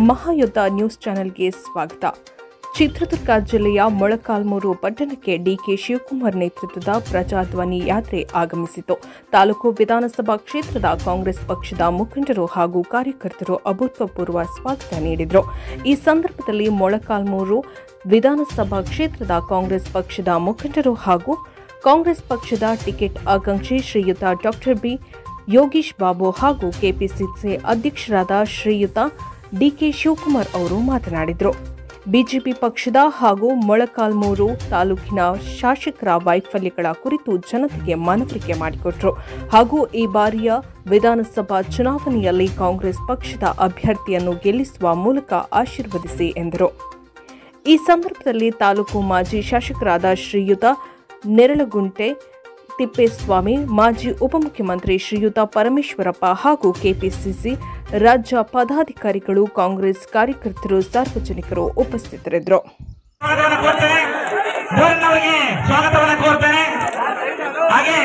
ಮಹಾಯುದ್ಧ news ಚಾನೆಲ್ಗೆ ಸ್ವಾಗತ ಚಿತ್ರದುರ್ಗ ಜಿಲ್ಲೆಯ ಮೊಳಕಾಲ್ಮೂರು ಪಟ್ಟಣಕ್ಕೆ ಡಿಕೆ ಶಿವಕುಮಾರ್ ನೇತೃತ್ವದ ಪ್ರಜಾಧ್ವನಿ ಯಾತ್ರೆ ಆಗಮಿಸಿತು ತಾಲೂಕು ವಿಧಾನಸಭಾ ಕ್ಷೇತ್ರದ ಕಾಂಗ್ರೆಸ್ ಪಕ್ಷದ ಮುಖಂಡರು ಹಾಗೂ ಕಾರ್ಯಕರ್ತರು ಅಭೂತಪೂರ್ವ ಸ್ವಾಗತ ನೀಡಿದರು ಈ ಸಂದರ್ಭದಲ್ಲಿ ಮೊಳಕಾಲ್ಮೂರು ವಿಧಾನಸಭಾ ಕ್ಷೇತ್ರದ ಕಾಂಗ್ರೆಸ್ ಪಕ್ಷದ ಮುಖಂಡರು ಹಾಗೂ ಕಾಂಗ್ರೆಸ್ ಪಕ್ಷದ ಟಿಕೆಟ್ ಆಕಾಂಕ್ಷಿ ಶ್ರೀಯುತ ಡಾಕ್ಟರ್ ಬಿ ಯೋಗೀಶ್ ಬಾಬು ಹಾಗೂ ಕೆಪಿಸಿಸಿ ಅಧ್ಯಕ್ಷರಾದ ಶ್ರೀಯುತ ಡಿಕೆ ಶಿವಕುಮಾರ್ ಅವರು ಮಾತನಾಡಿದರು ಬಿಜೆಪಿ ಪಕ್ಷದ ಹಾಗೂ ಮೊಳಕಾಲ್ಮೂರು ತಾಲೂಕಿನ ಶಾಸಕರ ವೈಫಲ್ಯಗಳ ಕುರಿತು ಜನತೆಗೆ ಮನವರಿಕೆ ಮಾಡಿಕೊಟ್ರು ಹಾಗೂ ಈ ಬಾರಿಯ ವಿಧಾನಸಭಾ ಚುನಾವಣೆಯಲ್ಲಿ ಕಾಂಗ್ರೆಸ್ ಪಕ್ಷದ ಅಭ್ಯರ್ಥಿಯನ್ನು ಗೆಲ್ಲಿಸುವ ಮೂಲಕ ಆಶೀರ್ವದಿಸಿ ಎಂದರು ಈ ಸಂದರ್ಭದಲ್ಲಿ ತಾಲೂಕು ಮಾಜಿ ಶಾಸಕರಾದ ಶ್ರೀಯುತ ನೆರಳಗುಂಟೆ ತಿಪ್ಪೇಸ್ವಾಮಿ ಮಾಜಿ ಉಪಮುಖ್ಯಮಂತ್ರಿ ಶ್ರೀಯುತ ಪರಮೇಶ್ವರಪ್ಪ ಹಾಗೂ ಕೆಪಿಸಿಸಿ ರಾಜ್ಯ ಪದಾಧಿಕಾರಿಗಳು ಕಾಂಗ್ರೆಸ್ ಕಾರ್ಯಕರ್ತರು ಸಾರ್ವಜನಿಕರು ಉಪಸ್ಥಿತರಿದ್ದರು ಸ್ವಾಗತವನ್ನು ಕೋರ್ತೇನೆ ಧೋರಣವರಿಗೆ ಸ್ವಾಗತವನ್ನು ಕೋರ್ತೇನೆ ಹಾಗೆ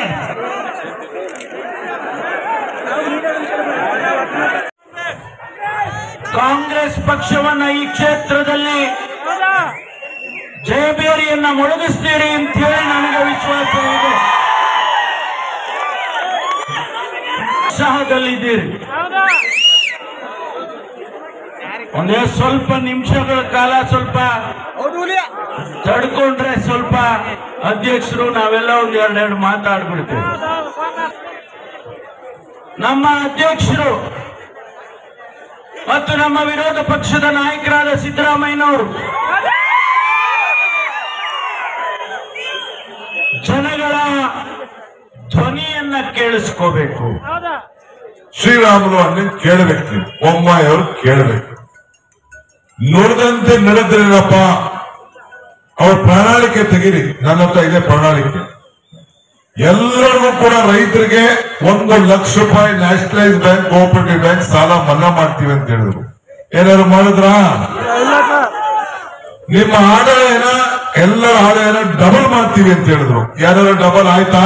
ಕಾಂಗ್ರೆಸ್ ಪಕ್ಷವನ್ನ ಈ ಕ್ಷೇತ್ರದಲ್ಲಿ ಜಯಬೇರಿಯನ್ನ ಮೊಳಗಿಸ್ತೀರಿ ಅಂತ ಹೇಳಿ ನನಗೆ ವಿಶ್ವಾಸ ಇದೆ ಉತ್ಸಾಹದಲ್ಲಿದ್ದೀರಿ ಒಂದೇ ಸ್ವಲ್ಪ ನಿಮಿಷಗಳ ಕಾಲ ಸ್ವಲ್ಪ ತಡ್ಕೊಂಡ್ರೆ ಸ್ವಲ್ಪ ಅಧ್ಯಕ್ಷರು ನಾವೆಲ್ಲ ಒಂದ್ ಎರಡೆರಡು ಮಾತಾಡ್ಬಿಡ್ತೇವೆ ನಮ್ಮ ಅಧ್ಯಕ್ಷರು ಮತ್ತು ನಮ್ಮ ವಿರೋಧ ಪಕ್ಷದ ನಾಯಕರಾದ ಸಿದ್ದರಾಮಯ್ಯನವರು ಜನಗಳ ಧ್ವನಿಯನ್ನ ಕೇಳಿಸ್ಕೋಬೇಕು ಶ್ರೀರಾಮುಲು ಅಲ್ಲಿ ಕೇಳಬೇಕು ನೀವು ಬೊಮ್ಮಾಯಿ ಅವರು ಕೇಳಬೇಕು ನುಡಿದಂತೆ ನಡೆದ್ರೇನಪ್ಪ ಅವ್ರ ಪ್ರಣಾಳಿಕೆ ತೆಗೀರಿ ನನ್ನ ಹತ್ರ ಇದೆ ಪ್ರಣಾಳಿಕೆ ಎಲ್ಲರಿಗೂ ಕೂಡ ರೈತರಿಗೆ ಒಂದು ಲಕ್ಷ ರೂಪಾಯಿ ನ್ಯಾಷನಲೈಸ್ ಬ್ಯಾಂಕ್ ಕೋಆಪರೇಟಿವ್ ಬ್ಯಾಂಕ್ ಸಾಲ ಮನ್ನಾ ಮಾಡ್ತೀವಿ ಅಂತ ಹೇಳಿದ್ರು ಏನಾದ್ರು ಮಾಡಿದ್ರಾ ನಿಮ್ಮ ಆದಾಯನ ಎಲ್ಲರ ಆದಾಯನ ಡಬಲ್ ಮಾಡ್ತೀವಿ ಅಂತ ಹೇಳಿದ್ರು ಯಾರು ಡಬಲ್ ಆಯ್ತಾ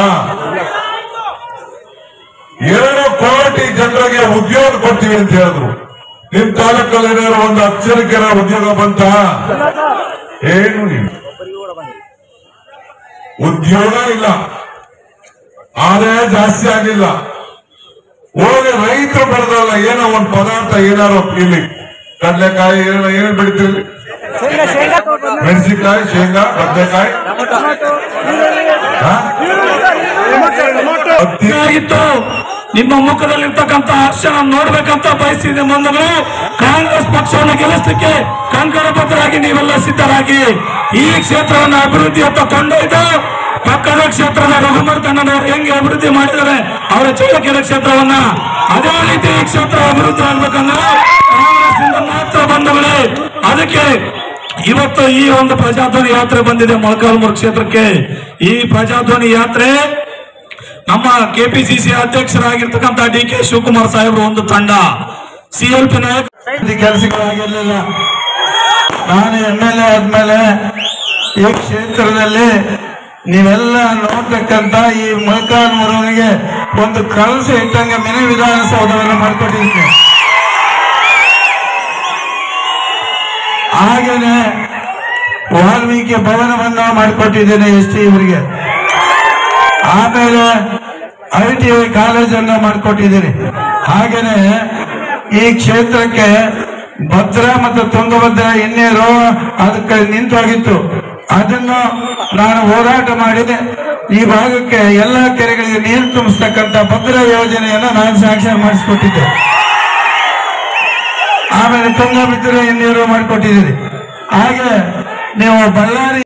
ಎರಡು ಕೋಟಿ ಜನರಿಗೆ ಉದ್ಯೋಗ ಕೊಡ್ತೀವಿ ಅಂತ ಹೇಳಿದ್ರು ನಿಮ್ ತಾಲೂಕಲ್ಲಿ ಏನಾದ್ರು ಒಂದು ಅಕ್ಷರಕ್ಕೆ ಉದ್ಯೋಗ ಬಂತ ಏನು ಇಲ್ಲ ಉದ್ಯೋಗ ಇಲ್ಲ ಆದಾಯ ಜಾಸ್ತಿ ಆಗಿಲ್ಲ ಹೋಗಿ ರೈತರು ಬೆಳೆದಲ್ಲ ಏನೋ ಒಂದು ಪದಾರ್ಥ ಏನಾರು ಇಲ್ಲಿ ಕಡಲೆಕಾಯಿ ಏನೋ ಏನು ಬೆಳಿತೀವಿ ಮೆಣಸಿನಕಾಯಿ ಶೇಂಗಾ ಬದನೆಕಾಯಿ ಹತ್ತಿ ಆಗಿತ್ತು ನಿಮ್ಮ ಮುಖದಲ್ಲಿರ್ತಕ್ಕಂಥ ಹರ್ಷನ ನೋಡ್ಬೇಕಂತ ಬಯಸಿದೆ ಬಂದವರು ಕಾಂಗ್ರೆಸ್ ಪಕ್ಷವನ್ನು ಗೆಲ್ಲಿಸಲಿಕ್ಕೆ ಕಂಕಣಬದ್ಧರಾಗಿ ನೀವೆಲ್ಲ ಸಿದ್ಧರಾಗಿ ಈ ಕ್ಷೇತ್ರವನ್ನು ಅಭಿವೃದ್ಧಿಯತ್ತ ಕೊಂಡೊಯ್ದು ಪಕ್ಕದ ಕ್ಷೇತ್ರದ ರಘುಮರ್ ಕಣ್ಣನವರು ಹೆಂಗೆ ಅಭಿವೃದ್ಧಿ ಮಾಡಿದ್ದಾರೆ ಅವರ ಚಳ್ಳಕೆರೆ ಕ್ಷೇತ್ರವನ್ನ ಅದೇ ರೀತಿ ಈ ಕ್ಷೇತ್ರ ಅಭಿವೃದ್ಧಿ ಆಗ್ಬೇಕಂದ್ರೆ ಕಾಂಗ್ರೆಸ್ ಇಂದ ಮಾತ್ರ ಬಂದವರೇ ಅದಕ್ಕೆ ಇವತ್ತು ಈ ಒಂದು ಪ್ರಜಾಧ್ವನಿ ಯಾತ್ರೆ ಬಂದಿದೆ ಮೊಳಕಾಲ್ಮೂರು ಕ್ಷೇತ್ರಕ್ಕೆ ಈ ಪ್ರಜಾಧ್ವನಿ ಯಾತ್ರೆ ನಮ್ಮ ಕೆಪಿಸಿಸಿ ಅಧ್ಯಕ್ಷರಾಗಿರ್ತಕ್ಕಂಥ ಡಿ ಕೆ ಶಿವಕುಮಾರ್ ಸಾಹೇಬರು ಒಂದು ತಂಡ ಸಿಎಲ್ಪಿ ನಾಯಕ ಕೆಲಸಗಳಾಗಿರ್ಲಿಲ್ಲ ನಾನು ಎಂ ಎಲ್ ಎ ಆದ್ಮೇಲೆ ಈ ಕ್ಷೇತ್ರದಲ್ಲಿ ನೀವೆಲ್ಲ ನೋಡ್ತಕ್ಕಂತ ಈ ಮೊಳಕಾಲ್ಮೂರವನಿಗೆ ಒಂದು ಕನಸು ಇಟ್ಟಂಗೆ ಮಿನಿ ವಿಧಾನಸೌಧವನ್ನು ಮಾಡ್ಕೊಟ್ಟಿದ್ದೀನಿ ಹಾಗೇನೆ ವಾಲ್ಮೀಕಿ ಭವನವನ್ನ ಮಾಡಿಕೊಟ್ಟಿದ್ದೇನೆ ಎಸ್ ಟಿ ಇವರಿಗೆ ಆಮೇಲೆ ಐ ಟಿ ಐ ಕಾಲೇಜನ್ನು ಮಾಡಿಕೊಟ್ಟಿದ್ದೀನಿ ಹಾಗೇನೆ ಈ ಕ್ಷೇತ್ರಕ್ಕೆ ಭದ್ರಾ ಮತ್ತು ತುಂಗಭದ್ರಾ ಹಿನ್ನೀರು ಅದಕ್ಕೆ ನಿಂತೋಗಿತ್ತು ಅದನ್ನು ನಾನು ಹೋರಾಟ ಮಾಡಿ ಈ ಭಾಗಕ್ಕೆ ಎಲ್ಲ ಕೆರೆಗಳಿಗೆ ನೀರು ತುಂಬಿಸ್ತಕ್ಕಂಥ ಭದ್ರಾ ಯೋಜನೆಯನ್ನು ನಾನು ಸ್ಯಾಂಕ್ಷನ್ ಮಾಡಿಸ್ಕೊಟ್ಟಿದ್ದೆ ಆಮೇಲೆ ತುಂಗಭದ್ರಾ ಹಿನ್ನೀರು ಮಾಡಿಕೊಟ್ಟಿದ್ದೀರಿ ಹಾಗೆ ನೀವು ಬಳ್ಳಾರಿ